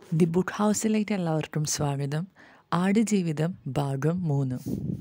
the book ഹൗസിലേക്ക് എല്ലാവർക്കും സ്വാഗതം ആടുജീവിതം ഭാഗം മൂന്ന്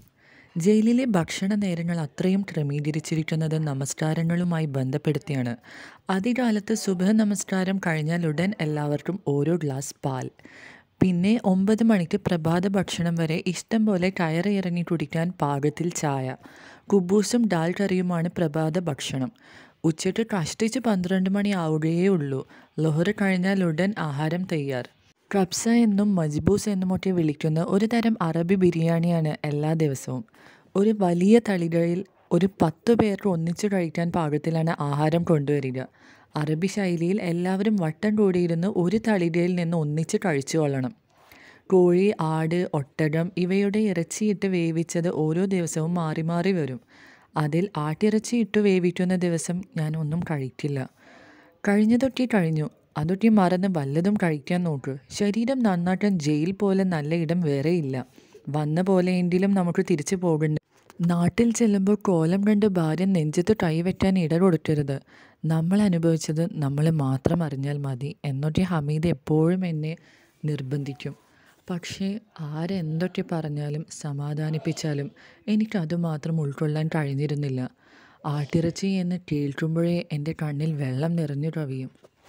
ജയിലിലെ ഭക്ഷണ നേരങ്ങൾ അത്രയും ക്രമീകരിച്ചിരിക്കുന്നത് നമസ്കാരങ്ങളുമായി ബന്ധപ്പെടുത്തിയാണ് ആദ്യകാലത്ത് സുബഹ നമസ്കാരം കഴിഞ്ഞാൽ ഉടൻ എല്ലാവർക്കും ഓരോ ഗ്ലാസ് പാൽ പിന്നെ ഒമ്പത് മണിക്ക് പ്രഭാത ഭക്ഷണം വരെ ഇഷ്ടം പോലെ കയറി ഇറങ്ങി കുടിക്കാൻ പാകത്തിൽ ചായ കുബൂസും ഡാൽ കറിയുമാണ് പ്രഭാത ഭക്ഷണം ഉച്ചയ്ക്ക് കഷ്ടിച്ച് പന്ത്രണ്ട് മണി ആവുകയേ ഉള്ളൂ ലൊഹറ് കഴിഞ്ഞാൽ ഉടൻ ആഹാരം തയ്യാർ കബ്സ എന്നും മജ്ബൂസ് എന്നുമൊക്കെ വിളിക്കുന്ന ഒരു തരം അറബി ബിരിയാണിയാണ് എല്ലാ ദിവസവും ഒരു വലിയ തളികയിൽ ഒരു പത്ത് പേർക്ക് ഒന്നിച്ചു കഴിക്കാൻ പാകത്തിലാണ് ആഹാരം കൊണ്ടുവരിക അറബി ശൈലിയിൽ എല്ലാവരും വട്ടം കൂടിയിരുന്ന് ഒരു തളികയിൽ നിന്ന് ഒന്നിച്ച് കഴിച്ചു കൊള്ളണം കോഴി ആട് ഒട്ടകം ഇവയുടെ ഇറച്ചിയിട്ട് വേവിച്ചത് ഓരോ ദിവസവും മാറി മാറി വരും അതിൽ ആട്ടിറച്ചി ഇട്ട് വേവിക്കുന്ന ദിവസം ഞാൻ ഒന്നും കഴിക്കില്ല കഴിഞ്ഞതൊക്കെ കഴിഞ്ഞു അതൊക്കെ മറന്ന് വല്ലതും കഴിക്കാൻ നോക്ക് ശരീരം നന്നാക്കാൻ ജയിൽ പോലെ നല്ല ഇടം വേറെയില്ല വന്ന പോലെയെങ്കിലും നമുക്ക് തിരിച്ചു പോകണ്ട നാട്ടിൽ ചെല്ലുമ്പോൾ കോലം കണ്ട് ഭാര്യ നെഞ്ചത്ത് കൈവയ്ക്കാൻ ഇട കൊടുക്കരുത് നമ്മൾ അനുഭവിച്ചത് നമ്മൾ മാത്രം അറിഞ്ഞാൽ മതി എന്നൊക്കെ ഹമീദ് എപ്പോഴും എന്നെ നിർബന്ധിക്കും പക്ഷേ ആരെന്തൊക്കെ പറഞ്ഞാലും സമാധാനിപ്പിച്ചാലും എനിക്കത് മാത്രം ഉൾക്കൊള്ളാൻ കഴിഞ്ഞിരുന്നില്ല ആട്ടിറച്ചി എന്ന് കേൾക്കുമ്പോഴേ എൻ്റെ കണ്ണിൽ വെള്ളം നിറഞ്ഞു കവിയും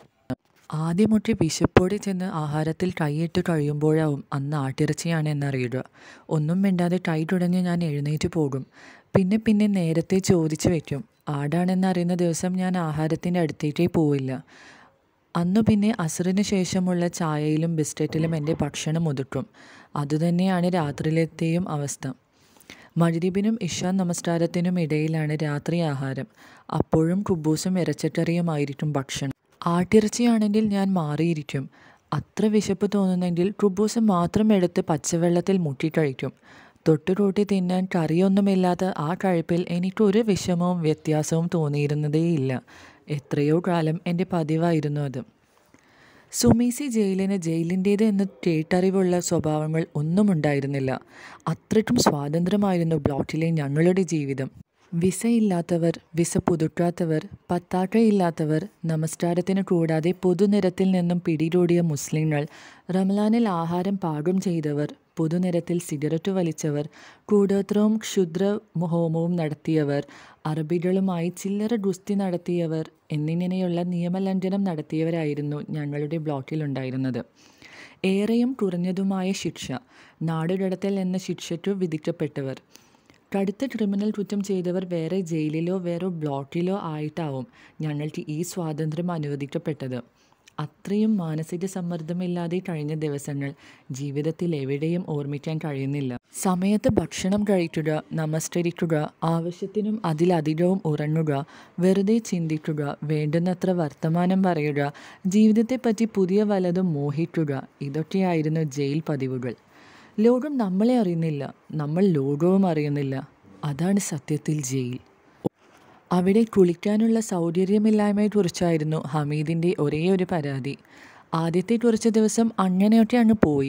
ആദ്യമൊക്കെ വിശപ്പോടെ ചെന്ന് ആഹാരത്തിൽ കൈയിട്ട് കഴിയുമ്പോഴാവും അന്ന് ആട്ടിറച്ചിയാണ് എന്നറിയുക ഒന്നും മിണ്ടാതെ കൈ തുടഞ്ഞ് ഞാൻ എഴുന്നേറ്റ് പോകും പിന്നെ പിന്നെ നേരത്തെ ചോദിച്ചു വയ്ക്കും ആടാണെന്നറിയുന്ന ദിവസം ഞാൻ ആഹാരത്തിൻ്റെ അടുത്തേക്കേ പോവില്ല അന്നു പിന്നെ അസറിന് ശേഷമുള്ള ചായയിലും ബിസ്ക്കറ്റിലും എൻ്റെ ഭക്ഷണം ഒതുക്കും അതുതന്നെയാണ് രാത്രിയിലത്തെയും അവസ്ഥ മഗ്രിബിനും ഇഷാ നമസ്കാരത്തിനും ഇടയിലാണ് രാത്രി ആഹാരം അപ്പോഴും കുബൂസും ഇറച്ചക്കറിയുമായിരിക്കും ഭക്ഷണം ആട്ടിറച്ചിയാണെങ്കിൽ ഞാൻ മാറിയിരിക്കും അത്ര വിശപ്പ് തോന്നുന്നെങ്കിൽ കുബൂസ് മാത്രം എടുത്ത് പച്ചവെള്ളത്തിൽ മുക്കിക്കഴിക്കും തൊട്ടുകൂട്ടി തിന്നാൻ കറിയൊന്നുമില്ലാത്ത ആ കഴിപ്പിൽ എനിക്കൊരു വിഷമവും വ്യത്യാസവും തോന്നിയിരുന്നതേയില്ല എത്രയോ കാലം എൻ്റെ പതിവായിരുന്നു അത് സുമീസി ജയിലിന് ജയിലിൻ്റേത് എന്ന് കേട്ടറിവുള്ള സ്വഭാവങ്ങൾ ഒന്നും ഉണ്ടായിരുന്നില്ല അത്രയ്ക്കും സ്വാതന്ത്ര്യമായിരുന്നു ബ്ലോക്കിലെ ഞങ്ങളുടെ ജീവിതം വിസ ഇല്ലാത്തവർ വിസ പുതുക്കാത്തവർ പത്താക്കയില്ലാത്തവർ നമസ്കാരത്തിന് കൂടാതെ പൊതുനിരത്തിൽ നിന്നും പിടികൂടിയ മുസ്ലിങ്ങൾ റമലാനിൽ ആഹാരം പാകം ചെയ്തവർ പൊതുനിരത്തിൽ സിഗരറ്റ് വലിച്ചവർ കൂടോത്രവും ക്ഷുദ്ര ഹോമവും നടത്തിയവർ അറബികളുമായി ചില്ലറ ഗുസ്തി നടത്തിയവർ എന്നിങ്ങനെയുള്ള നിയമലംഘനം നടത്തിയവരായിരുന്നു ഞങ്ങളുടെ ബ്ലോക്കിലുണ്ടായിരുന്നത് ഏറെയും കുറഞ്ഞതുമായ ശിക്ഷ നാടുകടത്തൽ എന്ന ശിക്ഷയ്ക്കു വിധിക്കപ്പെട്ടവർ കടുത്ത ക്രിമിനൽ കുറ്റം ചെയ്തവർ വേറെ ജയിലിലോ വേറെ ബ്ലോക്കിലോ ആയിട്ടാവും ഞങ്ങൾക്ക് ഈ സ്വാതന്ത്ര്യം അനുവദിക്കപ്പെട്ടത് അത്രയും മാനസിക സമ്മർദ്ദമില്ലാതെ കഴിഞ്ഞ ദിവസങ്ങൾ ജീവിതത്തിൽ എവിടെയും ഓർമ്മിക്കാൻ കഴിയുന്നില്ല സമയത്ത് ഭക്ഷണം കഴിക്കുക നമസ്കരിക്കുക ആവശ്യത്തിനും അതിലധികവും ഉറങ്ങുക വെറുതെ ചിന്തിക്കുക വേണ്ടുന്നത്ര വർത്തമാനം പറയുക ജീവിതത്തെപ്പറ്റി പുതിയ വലതും മോഹിക്കുക ഇതൊക്കെയായിരുന്നു ജയിൽ പതിവുകൾ ലോകം നമ്മളെ അറിയുന്നില്ല നമ്മൾ ലോകവും അറിയുന്നില്ല അതാണ് സത്യത്തിൽ ജയിൽ അവിടെ കുളിക്കാനുള്ള സൗകര്യമില്ലായ്മയെക്കുറിച്ചായിരുന്നു ഹമീദിൻ്റെ ഒരേ ഒരു പരാതി ആദ്യത്തെ കുറച്ച് ദിവസം അങ്ങനെയൊക്കെ അങ്ങ് പോയി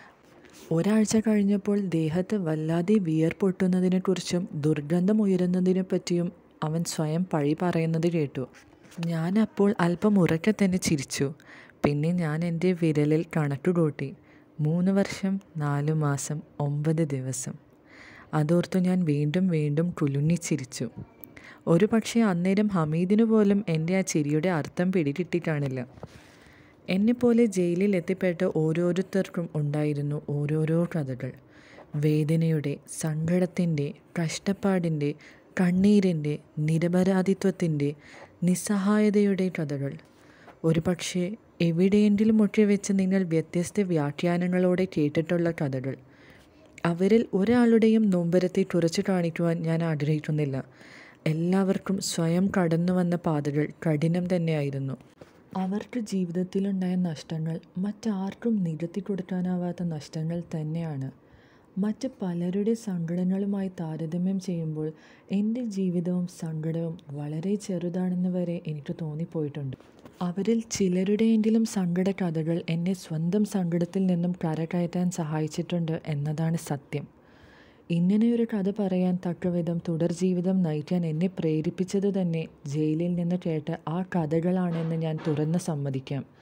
ഒരാഴ്ച കഴിഞ്ഞപ്പോൾ ദേഹത്ത് വല്ലാതെ വിയർപ്പൊട്ടുന്നതിനെക്കുറിച്ചും ദുർഗന്ധം ഉയരുന്നതിനെ പറ്റിയും അവൻ സ്വയം പഴി പറയുന്നത് കേട്ടു ഞാൻ അപ്പോൾ അല്പം ഉറക്കെ തന്നെ ചിരിച്ചു പിന്നെ ഞാൻ എൻ്റെ വിരലിൽ കണക്ക് കൂട്ടി മൂന്ന് വർഷം നാലു മാസം ഒമ്പത് ദിവസം അതോർത്തു ഞാൻ വീണ്ടും വീണ്ടും കുലുങ്ങിച്ചിരിച്ചു ഒരു പക്ഷേ അന്നേരം ഹമീദിനു പോലും എൻ്റെ ആ ചിരിയുടെ അർത്ഥം പിടികിട്ടി കാണില്ല എന്നെപ്പോലെ ജയിലിൽ എത്തിപ്പെട്ട ഓരോരുത്തർക്കും ഉണ്ടായിരുന്നു ഓരോരോ കഥകൾ വേദനയുടെ സങ്കടത്തിൻ്റെ കഷ്ടപ്പാടിൻ്റെ കണ്ണീരിൻ്റെ നിരപരാധിത്വത്തിൻ്റെ നിസ്സഹായതയുടെ കഥകൾ ഒരു പക്ഷേ എവിടെയെങ്കിലുമൊക്കെ വെച്ച് നിങ്ങൾ വ്യത്യസ്ത വ്യാഖ്യാനങ്ങളോടെ കേട്ടിട്ടുള്ള കഥകൾ അവരിൽ ഒരാളുടെയും നൊമ്പരത്തെ കുറച്ചു കാണിക്കുവാൻ ഞാൻ ആഗ്രഹിക്കുന്നില്ല എല്ലാവർക്കും സ്വയം കടന്നു വന്ന പാതകൾ കഠിനം തന്നെയായിരുന്നു അവർക്ക് ജീവിതത്തിലുണ്ടായ നഷ്ടങ്ങൾ മറ്റാർക്കും നികത്തി കൊടുക്കാനാവാത്ത നഷ്ടങ്ങൾ തന്നെയാണ് മറ്റ് പലരുടെ സങ്കടങ്ങളുമായി താരതമ്യം ചെയ്യുമ്പോൾ എൻ്റെ ജീവിതവും സങ്കടവും വളരെ ചെറുതാണെന്ന് വരെ എനിക്ക് തോന്നിപ്പോയിട്ടുണ്ട് അവരിൽ ചിലരുടെയെങ്കിലും സങ്കട കഥകൾ എന്നെ സ്വന്തം സങ്കടത്തിൽ നിന്നും കരകയറ്റാൻ സഹായിച്ചിട്ടുണ്ട് എന്നതാണ് സത്യം ഇങ്ങനെയൊരു കഥ പറയാൻ തക്കവിധം തുടർ ജീവിതം നയിക്കാൻ എന്നെ പ്രേരിപ്പിച്ചത് തന്നെ ജയിലിൽ നിന്ന് കേട്ട ആ കഥകളാണെന്ന് ഞാൻ തുറന്ന് സമ്മതിക്കാം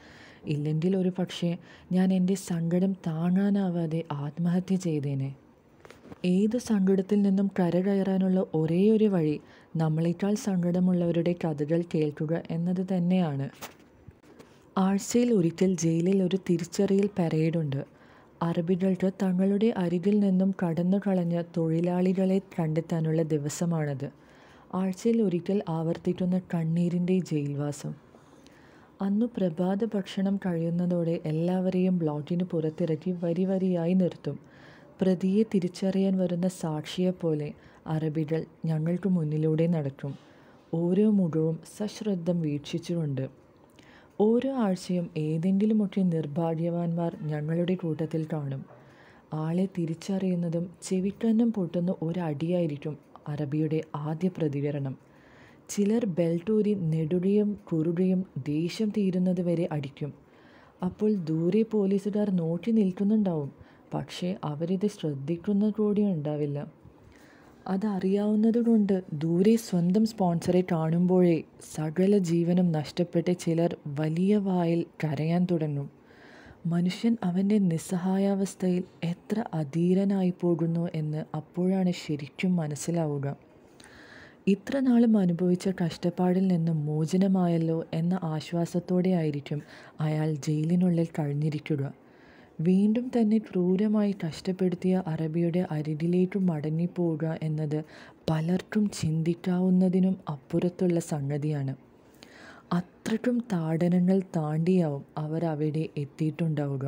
ഇല്ലെങ്കിൽ ഒരു പക്ഷേ ഞാൻ എൻ്റെ സങ്കടം താങ്ങാനാവാതെ ആത്മഹത്യ ചെയ്തേനെ ഏത് സങ്കടത്തിൽ നിന്നും കരകയറാനുള്ള ഒരേയൊരു വഴി നമ്മളെക്കാൾ സങ്കടമുള്ളവരുടെ കഥകൾ കേൾക്കുക എന്നത് തന്നെയാണ് ആഴ്ചയിൽ ഒരിക്കൽ ജയിലിൽ ഒരു തിരിച്ചറിയൽ പരേഡുണ്ട് അറബികൾക്ക് തങ്ങളുടെ അരികിൽ നിന്നും കടന്നു കളഞ്ഞ തൊഴിലാളികളെ കണ്ടെത്താനുള്ള ദിവസമാണത് ആഴ്ചയിൽ ഒരിക്കൽ ആവർത്തിക്കുന്ന കണ്ണീരിൻ്റെ ജയിൽവാസം അന്നു പ്രഭാത ഭക്ഷണം കഴിയുന്നതോടെ എല്ലാവരെയും ബ്ലോക്കിന് പുറത്തിറക്കി വരി വരിയായി നിർത്തും പ്രതിയെ തിരിച്ചറിയാൻ വരുന്ന സാക്ഷിയെപ്പോലെ അറബികൾ ഞങ്ങൾക്ക് മുന്നിലൂടെ നടക്കും ഓരോ മുഖവും സശ്രദ്ധം വീക്ഷിച്ചുകൊണ്ട് ഓരോ ആഴ്ചയും ഏതെങ്കിലുമൊക്കെ നിർഭാഗ്യവാന്മാർ ഞങ്ങളുടെ കൂട്ടത്തിൽ കാണും ആളെ തിരിച്ചറിയുന്നതും ചെവിക്കന്നം പൊട്ടുന്ന ഒരടിയായിരിക്കും അറബിയുടെ ആദ്യ പ്രതികരണം ചിലർ ബെൽറ്റൂരി നെടുകയും കുറുകയും ദേഷ്യം തീരുന്നത് വരെ അടിക്കും അപ്പോൾ ദൂരെ പോലീസുകാർ നോക്കി നിൽക്കുന്നുണ്ടാവും പക്ഷേ അവരിത് ശ്രദ്ധിക്കുന്ന കൂടി ഉണ്ടാവില്ല അതറിയാവുന്നത് കൊണ്ട് ദൂരെ സ്വന്തം സ്പോൺസറെ കാണുമ്പോഴേ സകല ജീവനും നഷ്ടപ്പെട്ട് ചിലർ വലിയ വായിൽ കരയാൻ തുടങ്ങും മനുഷ്യൻ അവൻ്റെ നിസ്സഹായാവസ്ഥയിൽ എത്ര അധീരനായി പോകുന്നു എന്ന് അപ്പോഴാണ് ശരിക്കും മനസ്സിലാവുക ഇത്ര നാളും അനുഭവിച്ച കഷ്ടപ്പാടിൽ നിന്ന് മോചനമായല്ലോ എന്ന ആശ്വാസത്തോടെ ആയിരിക്കും അയാൾ ജയിലിനുള്ളിൽ കഴിഞ്ഞിരിക്കുക വീണ്ടും തന്നെ ക്രൂരമായി കഷ്ടപ്പെടുത്തിയ അറബിയുടെ അരികിലേക്ക് മടങ്ങിപ്പോവുക എന്നത് പലർക്കും ചിന്തിക്കാവുന്നതിനും അപ്പുറത്തുള്ള സംഗതിയാണ് അത്രയ്ക്കും താടനങ്ങൾ താണ്ടിയാവും അവർ അവിടെ എത്തിയിട്ടുണ്ടാവുക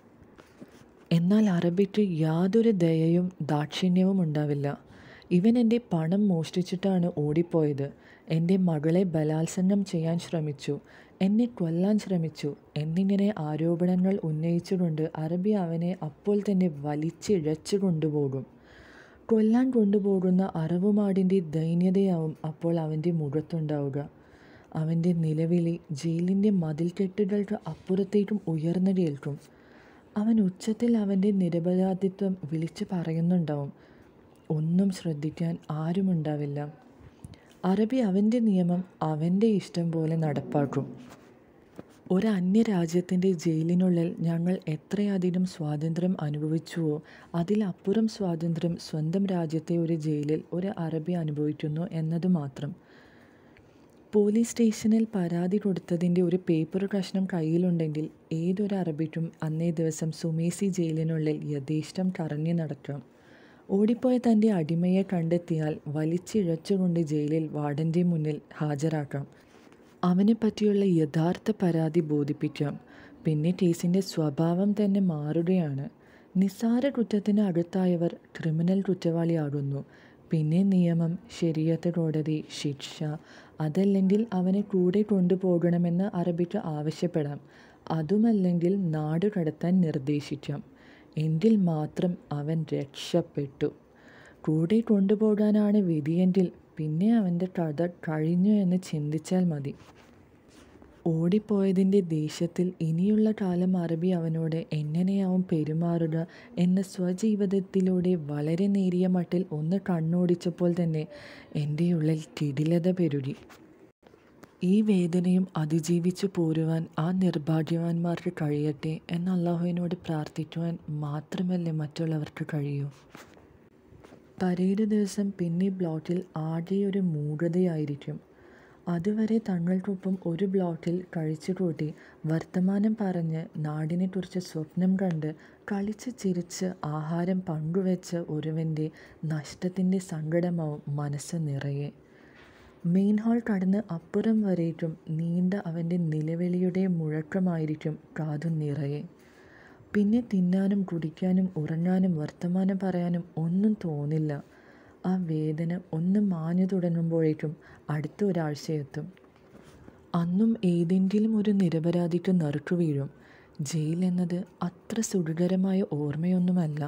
എന്നാൽ അറബിക്ക് യാതൊരു ദയയും ദാക്ഷിണ്യവും ഉണ്ടാവില്ല ഇവൻ എൻ്റെ പണം മോഷ്ടിച്ചിട്ടാണ് ഓടിപ്പോയത് എൻ്റെ മകളെ ബലാത്സംഗം ചെയ്യാൻ ശ്രമിച്ചു എന്നെ കൊല്ലാൻ ശ്രമിച്ചു എന്നിങ്ങനെ ആരോപണങ്ങൾ ഉന്നയിച്ചുകൊണ്ട് അറബി അവനെ അപ്പോൾ തന്നെ വലിച്ചിഴച്ചു കൊണ്ടുപോകും കൊല്ലാൻ കൊണ്ടുപോകുന്ന അറവുമാടിൻ്റെ ദൈന്യതയാവും അപ്പോൾ അവൻ്റെ മുഖത്തുണ്ടാവുക അവൻ്റെ നിലവിളി ജയിലിൻ്റെ മതിൽക്കെട്ടുകൾക്ക് അപ്പുറത്തേക്കും ഉയർന്നു കേൾക്കും അവൻ ഉച്ചത്തിൽ അവൻ്റെ നിരപരാധിത്വം വിളിച്ചു പറയുന്നുണ്ടാവും ഒന്നും ശ്രദ്ധിക്കാൻ ആരുമുണ്ടാവില്ല അറബി അവൻ്റെ നിയമം അവൻ്റെ ഇഷ്ടം പോലെ നടപ്പാക്കും ഒരു അന്യരാജ്യത്തിൻ്റെ ജയിലിനുള്ളിൽ ഞങ്ങൾ എത്രയധികം സ്വാതന്ത്ര്യം അനുഭവിച്ചുവോ അതിലപ്പുറം സ്വാതന്ത്ര്യം സ്വന്തം രാജ്യത്തെ ഒരു ജയിലിൽ ഒരു അറബി അനുഭവിക്കുന്നു എന്നത് മാത്രം പോലീസ് സ്റ്റേഷനിൽ പരാതി കൊടുത്തതിൻ്റെ ഒരു പേപ്പർ കഷ്ണം കയ്യിലുണ്ടെങ്കിൽ ഏതൊരു അറബിക്കും അന്നേ ദിവസം സുമേസി ജയിലിനുള്ളിൽ യഥേഷ്ടം കറങ്ങി നടക്കാം ഓടിപ്പോയ തൻ്റെ അടിമയെ കണ്ടെത്തിയാൽ വലിച്ചിഴച്ചുകൊണ്ട് ജയിലിൽ വാർഡൻ്റെ മുന്നിൽ ഹാജരാക്കാം അവനെ പറ്റിയുള്ള യഥാർത്ഥ പരാതി ബോധിപ്പിക്കാം പിന്നെ കേസിൻ്റെ സ്വഭാവം തന്നെ മാറുകയാണ് നിസ്സാര കുറ്റത്തിന് അടുത്തായവർ ക്രിമിനൽ കുറ്റവാളിയാകുന്നു പിന്നെ നിയമം ശരിയത്ത് കോടതി ശിക്ഷ അതല്ലെങ്കിൽ അവനെ കൂടെ കൊണ്ടുപോകണമെന്ന് അറബിക്ക് ആവശ്യപ്പെടാം അതുമല്ലെങ്കിൽ നാട് കടത്താൻ നിർദ്ദേശിക്കാം എങ്കിൽ മാത്രം അവൻ രക്ഷപ്പെട്ടു കൂടെ കൊണ്ടുപോകാനാണ് വിധിയെങ്കിൽ പിന്നെ അവൻ്റെ കഥ കഴിഞ്ഞു എന്ന് ചിന്തിച്ചാൽ മതി ഓടിപ്പോയതിൻ്റെ ദേഷ്യത്തിൽ ഇനിയുള്ള കാലം അറബി അവനോട് എങ്ങനെയാവും പെരുമാറുക എന്ന സ്വജീവിതത്തിലൂടെ വളരെ നേരിയ മട്ടിൽ ഒന്ന് കണ്ണോടിച്ചപ്പോൾ തന്നെ എൻ്റെ ഉള്ളിൽ കിടിലത പെരുകി ഈ വേദനയും അതിജീവിച്ചു പോരുവാൻ ആ നിർഭാഗ്യവാന്മാർക്ക് കഴിയട്ടെ എന്ന് അള്ളാഹുവിനോട് പ്രാർത്ഥിക്കുവാൻ മാത്രമല്ലേ മറ്റുള്ളവർക്ക് കഴിയൂ പരേഡ് ദിവസം പിന്നെ ബ്ലോക്കിൽ ആകെ ഒരു മൂകതയായിരിക്കും അതുവരെ തങ്ങൾക്കൊപ്പം ഒരു ബ്ലോക്കിൽ കഴിച്ചുകൂട്ടി വർത്തമാനം പറഞ്ഞ് നാടിനെക്കുറിച്ച് സ്വപ്നം കണ്ട് കളിച്ച് ചിരിച്ച് ആഹാരം പങ്കുവെച്ച ഒരുവൻ്റെ നഷ്ടത്തിൻ്റെ സങ്കടമാവും മനസ്സ് നിറയെ മെയിൻ ഹാൾ കടന്ന് അപ്പുറം വരേക്കും നീണ്ട അവൻ്റെ നിലവിളിയുടെ മുഴക്കമായിരിക്കും കാതു നിറയെ പിന്നെ തിന്നാനും കുടിക്കാനും ഉറങ്ങാനും വർത്തമാനം പറയാനും ഒന്നും തോന്നില്ല ആ വേദന ഒന്ന് മാഞ്ഞു തുടങ്ങുമ്പോഴേക്കും അടുത്ത ഒരാഴ്ചയെത്തും അന്നും ഏതെങ്കിലും ഒരു നിരപരാധിക്ക് നറുക്കു വീഴും ജയിൽ എന്നത് അത്ര സുഖകരമായ ഓർമ്മയൊന്നുമല്ല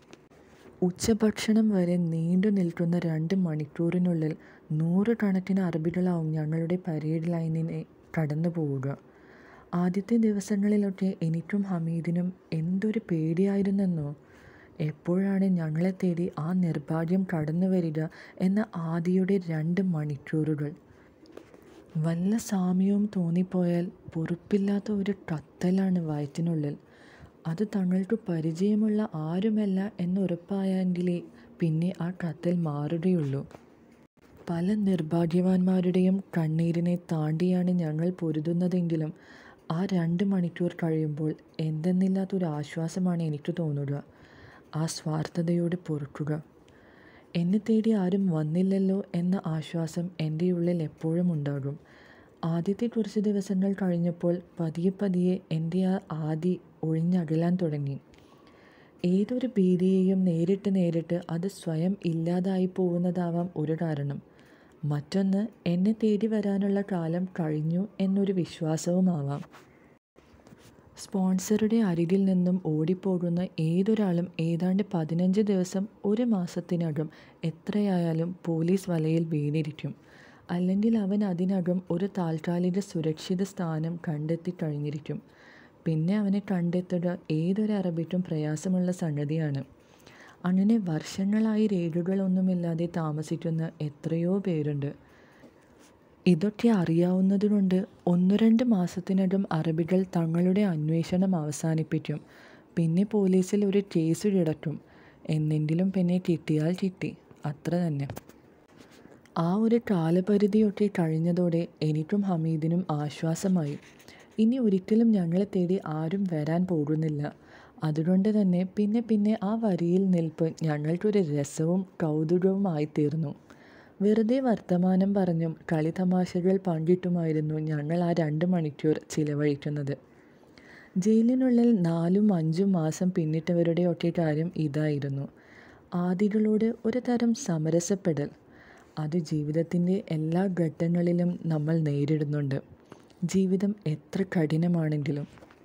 ഉച്ചഭക്ഷണം വരെ നീണ്ടു നിൽക്കുന്ന രണ്ട് മണിക്കൂറിനുള്ളിൽ നൂറുകണക്കിന് അറബികളാവും ഞങ്ങളുടെ പരേഡ് ലൈനിനെ കടന്നു പോവുക ആദ്യത്തെ ദിവസങ്ങളിലൊക്കെ എനിക്കും ഹമീദിനും എന്തൊരു പേടിയായിരുന്നെന്നോ എപ്പോഴാണ് ഞങ്ങളെ തേടി ആ നിർഭാഗ്യം കടന്നു വരിക എന്ന ആദിയുടെ രണ്ട് മണിക്കൂറുകൾ വല്ല സാമ്യവും തോന്നിപ്പോയാൽ പൊറുപ്പില്ലാത്ത ഒരു കത്തലാണ് വയറ്റിനുള്ളിൽ അത് തങ്ങൾക്ക് പരിചയമുള്ള ആരുമല്ല എന്നുറപ്പായെങ്കിലേ പിന്നെ ആ കത്തൽ മാറുകയുള്ളൂ പല നിർഭാഗ്യവാന്മാരുടെയും കണ്ണീരിനെ താണ്ടിയാണ് ഞങ്ങൾ പൊരുതുന്നതെങ്കിലും ആ രണ്ട് മണിക്കൂർ കഴിയുമ്പോൾ എന്തെന്നില്ലാത്തൊരു ആശ്വാസമാണ് എനിക്ക് തോന്നുക ആ സ്വാർത്ഥതയോട് പൊറുക്കുക എന്നെ തേടി ആരും വന്നില്ലല്ലോ എന്ന ആശ്വാസം എൻ്റെ ഉള്ളിൽ എപ്പോഴും ഉണ്ടാകും ആദ്യത്തെ കുറച്ച് ദിവസങ്ങൾ കഴിഞ്ഞപ്പോൾ പതിയെ പതിയെ എൻ്റെ ആ ആദി ഒഴിഞ്ഞകലാൻ തുടങ്ങി ഏതൊരു ഭീതിയെയും നേരിട്ട് നേരിട്ട് അത് സ്വയം ഇല്ലാതായി പോകുന്നതാവാം ഒരു കാരണം മറ്റൊന്ന് എന്നെ തേടി വരാനുള്ള കാലം കഴിഞ്ഞു എന്നൊരു വിശ്വാസവുമാവാം സ്പോൺസറുടെ അരികിൽ നിന്നും ഓടിപ്പോകുന്ന ഏതൊരാളും ഏതാണ്ട് പതിനഞ്ച് ദിവസം ഒരു മാസത്തിനകം എത്രയായാലും പോലീസ് വലയിൽ വീണിരിക്കും അല്ലെങ്കിൽ അവൻ അതിനകം ഒരു താൽക്കാലിക സുരക്ഷിത സ്ഥാനം കണ്ടെത്തി കഴിഞ്ഞിരിക്കും പിന്നെ അവനെ കണ്ടെത്തുക ഏതൊരു അറബിക്കും പ്രയാസമുള്ള സംഗതിയാണ് അങ്ങനെ വർഷങ്ങളായി രേഖകളൊന്നുമില്ലാതെ താമസിക്കുന്ന എത്രയോ പേരുണ്ട് ഇതൊക്കെ അറിയാവുന്നതുകൊണ്ട് ഒന്നു രണ്ട് മാസത്തിനകം അറബികൾ തങ്ങളുടെ അന്വേഷണം അവസാനിപ്പിക്കും പിന്നെ പോലീസിൽ ഒരു കേസ് കിടക്കും എന്നെങ്കിലും പിന്നെ കിട്ടിയാൽ കിട്ടി അത്ര തന്നെ ആ ഒരു കാലപരിധിയൊക്കെ കഴിഞ്ഞതോടെ എനിക്കും ഹമീദിനും ആശ്വാസമായി ഇനി ഒരിക്കലും ഞങ്ങളെ തേടി ആരും വരാൻ പോകുന്നില്ല അതുകൊണ്ട് തന്നെ പിന്നെ പിന്നെ ആ വരിയിൽ നിൽപ്പ് ഞങ്ങൾക്കൊരു രസവും കൗതുകവുമായി തീർന്നു വെറുതെ വർത്തമാനം പറഞ്ഞും കളിതമാശകൾ പങ്കിട്ടുമായിരുന്നു ഞങ്ങൾ ആ രണ്ട് മണിക്കൂർ ചിലവഴിക്കുന്നത് ജയിലിനുള്ളിൽ നാലും അഞ്ചും മാസം പിന്നിട്ടവരുടെയൊക്കെ കാര്യം ഇതായിരുന്നു ആദികളോട് ഒരു തരം സമരസപ്പെടൽ അത് ജീവിതത്തിൻ്റെ എല്ലാ ഘട്ടങ്ങളിലും നമ്മൾ നേരിടുന്നുണ്ട് ജീവിതം എത്ര കഠിനമാണെങ്കിലും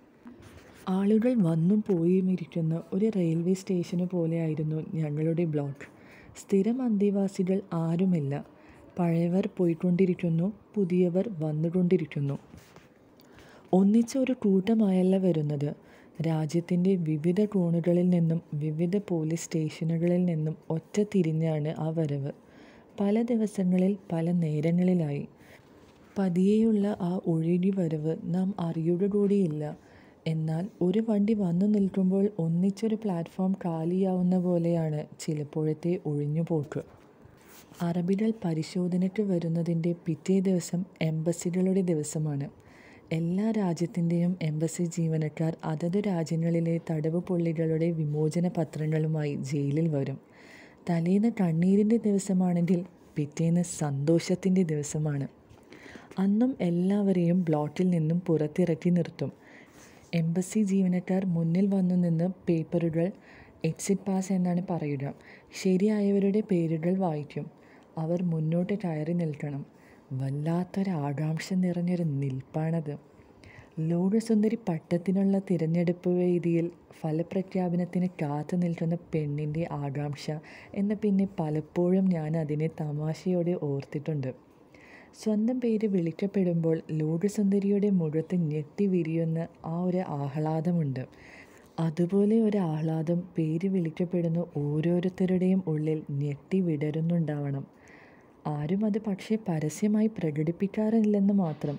ആളുകൾ വന്നും പോയും ഇരിക്കുന്ന ഒരു റെയിൽവേ സ്റ്റേഷന് പോലെയായിരുന്നു ഞങ്ങളുടെ ബ്ലോക്ക് സ്ഥിരം അന്തേവാസികൾ ആരുമില്ല പഴയവർ പോയിക്കൊണ്ടിരിക്കുന്നു പുതിയവർ വന്നുകൊണ്ടിരിക്കുന്നു ഒന്നിച്ച ഒരു കൂട്ടമായല്ല വരുന്നത് രാജ്യത്തിൻ്റെ വിവിധ കോണുകളിൽ നിന്നും വിവിധ പോലീസ് സ്റ്റേഷനുകളിൽ നിന്നും ഒറ്റ തിരിഞ്ഞാണ് ആ വരവ് പല ദിവസങ്ങളിൽ പല നേരങ്ങളിലായി പതിയെയുള്ള ആ ഒഴുകി വരവ് നാം അറിയുക കൂടിയില്ല എന്നാൽ ഒരു വണ്ടി വന്നു നിൽക്കുമ്പോൾ ഒന്നിച്ചൊരു പ്ലാറ്റ്ഫോം കാലിയാവുന്ന പോലെയാണ് ചിലപ്പോഴത്തെ ഒഴിഞ്ഞുപോക്ക് അറബികൾ പരിശോധനയ്ക്ക് വരുന്നതിൻ്റെ പിറ്റേ ദിവസം എംബസികളുടെ ദിവസമാണ് എല്ലാ രാജ്യത്തിൻ്റെയും എംബസി ജീവനക്കാർ അതത് രാജ്യങ്ങളിലെ തടവ് പുള്ളികളുടെ വിമോചന പത്രങ്ങളുമായി ജയിലിൽ വരും തലേന്ന് കണ്ണീരിൻ്റെ ദിവസമാണെങ്കിൽ പിറ്റേന്ന് സന്തോഷത്തിൻ്റെ ദിവസമാണ് അന്നും എല്ലാവരെയും ബ്ലോക്കിൽ നിന്നും പുറത്തിറക്കി നിർത്തും എംബസി ജീവനക്കാർ മുന്നിൽ വന്നു നിന്ന് പേപ്പറുകൾ എക്സിറ്റ് പാസ് എന്നാണ് പറയുക ശരിയായവരുടെ പേരുകൾ വായിക്കും അവർ മുന്നോട്ട് കയറി നിൽക്കണം വല്ലാത്തൊരു ആകാംക്ഷ നിറഞ്ഞൊരു നിൽപ്പാണത് ലോകസുന്ദരി പട്ടത്തിനുള്ള തിരഞ്ഞെടുപ്പ് വേദിയിൽ ഫലപ്രഖ്യാപനത്തിന് കാത്തു നിൽക്കുന്ന പെണ്ണിൻ്റെ ആകാംക്ഷ എന്ന പിന്നെ പലപ്പോഴും ഞാൻ അതിനെ തമാശയോടെ ഓർത്തിട്ടുണ്ട് സ്വന്തം പേര് വിളിക്കപ്പെടുമ്പോൾ ലോകസുന്ദരിയുടെ മുഖത്ത് ഞെട്ടി വിരിയുന്ന ആ ഒരു ആഹ്ലാദമുണ്ട് അതുപോലെ ഒരു ആഹ്ലാദം പേര് വിളിക്കപ്പെടുന്ന ഓരോരുത്തരുടെയും ഉള്ളിൽ ഞെട്ടി വിടരുന്നുണ്ടാവണം ആരും അത് പക്ഷേ പരസ്യമായി പ്രകടിപ്പിക്കാറില്ലെന്ന് മാത്രം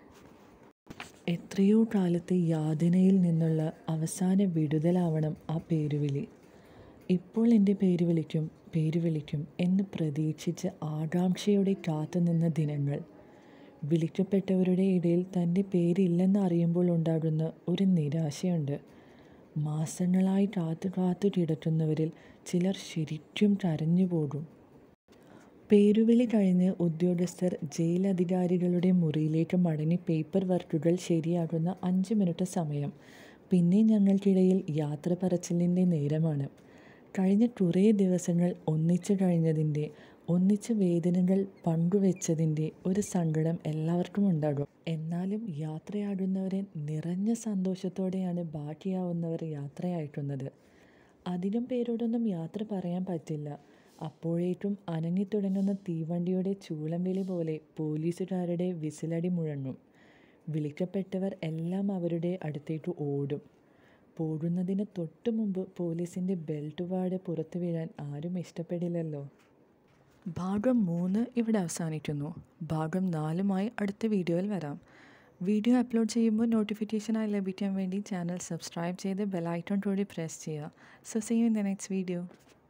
എത്രയോ കാലത്തെ യാതനയിൽ നിന്നുള്ള അവസാന വിടുതലാവണം ആ പേരുവിളി ഇപ്പോൾ എൻ്റെ പേര് വിളിക്കും പേര് വിളിക്കും എന്ന് പ്രതീക്ഷിച്ച് ആകാംക്ഷയോടെ കാത്തുനിന്ന ദിനങ്ങൾ വിളിക്കപ്പെട്ടവരുടെ ഇടയിൽ തൻ്റെ പേരില്ലെന്ന് അറിയുമ്പോൾ ഉണ്ടാകുന്ന ഒരു നിരാശയുണ്ട് മാസങ്ങളായി കാത്തു കാത്തു കിടക്കുന്നവരിൽ ചിലർ ശരിക്കും കരഞ്ഞു പോകും പേരുവിളി കഴിഞ്ഞ് ഉദ്യോഗസ്ഥർ ജയിൽ അധികാരികളുടെ മുറിയിലേക്ക് മടങ്ങി പേപ്പർ വർക്കുകൾ ശരിയാകുന്ന അഞ്ച് മിനിറ്റ് സമയം പിന്നെ ഞങ്ങൾക്കിടയിൽ യാത്ര പറച്ചിലിൻ്റെ നേരമാണ് കഴിഞ്ഞ കുറേ ദിവസങ്ങൾ ഒന്നിച്ചു കഴിഞ്ഞതിൻ്റെ ഒന്നിച്ച് വേദനകൾ പങ്കുവെച്ചതിൻ്റെ ഒരു സങ്കടം എല്ലാവർക്കും ഉണ്ടാകും എന്നാലും യാത്രയാകുന്നവരെ നിറഞ്ഞ സന്തോഷത്തോടെയാണ് ബാക്കിയാവുന്നവർ യാത്രയയക്കുന്നത് അധികം പേരോടൊന്നും യാത്ര പറയാൻ പറ്റില്ല അപ്പോഴേക്കും അനങ്ങിത്തുടങ്ങുന്ന തീവണ്ടിയുടെ ചൂളംവിളി പോലെ പോലീസുകാരുടെ വിസിലടി മുഴങ്ങും വിളിക്കപ്പെട്ടവർ എല്ലാം അവരുടെ അടുത്തേക്ക് ഓടും പോകുന്നതിന് തൊട്ടു മുമ്പ് പോലീസിൻ്റെ ബെൽറ്റ് വാട് പുറത്തു വീഴാൻ ആരും ഇഷ്ടപ്പെടില്ലല്ലോ ഭാഗം മൂന്ന് ഇവിടെ അവസാനിക്കുന്നു ഭാഗം നാലുമായി അടുത്ത വീഡിയോയിൽ വരാം വീഡിയോ അപ്ലോഡ് ചെയ്യുമ്പോൾ നോട്ടിഫിക്കേഷനായി ലഭിക്കാൻ വേണ്ടി ചാനൽ സബ്സ്ക്രൈബ് ചെയ്ത് ബെലൈക്കൺ കൂടി പ്രസ് ചെയ്യുക so see you in the next video